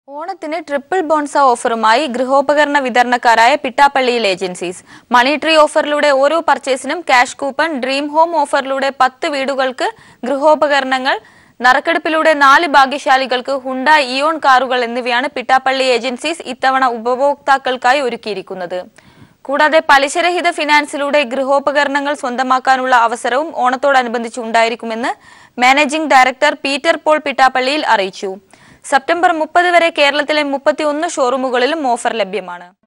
ഓണത്തിന് triple bonus ഓഫറുമായി ഗൃഹോപകരണ വിതരണക്കാരായ പിട്ടാപ്പള്ളിയിൽ ഏജൻസീസ് മണി ട്രീ ഓഫറിലൂടെ ഓരോ പർച്ചേസിനും ക്യാഷ് കൂപ്പൺ ഡ്രീം ഹോം ഓഫറിലൂടെ പത്ത് വീടുകൾക്ക് ഗൃഹോപകരണങ്ങൾ നറുക്കെടുപ്പിലൂടെ നാല് ഭാഗ്യശാലികൾക്ക് ഹുണ്ട ഇയോൺ കാറുകൾ എന്നിവയാണ് പിട്ടാപ്പള്ളി ഏജൻസീസ് ഇത്തവണ ഉപഭോക്താക്കൾക്കായി ഒരുക്കിയിരിക്കുന്നത് കൂടാതെ പലിശരഹിത ഫിനാൻസിലൂടെ ഗൃഹോപകരണങ്ങൾ സ്വന്തമാക്കാനുള്ള അവസരവും ഓണത്തോടനുബന്ധിച്ച് ഉണ്ടായിരിക്കുമെന്ന് മാനേജിംഗ് ഡയറക്ടർ പീറ്റർ പോൾ പിട്ടാപ്പള്ളിയിൽ അറിയിച്ചു സെപ്റ്റംബർ മുപ്പത് വരെ കേരളത്തിലെ മുപ്പത്തിയൊന്ന് ഷോറൂമുകളിലും ഓഫർ ലഭ്യമാണ്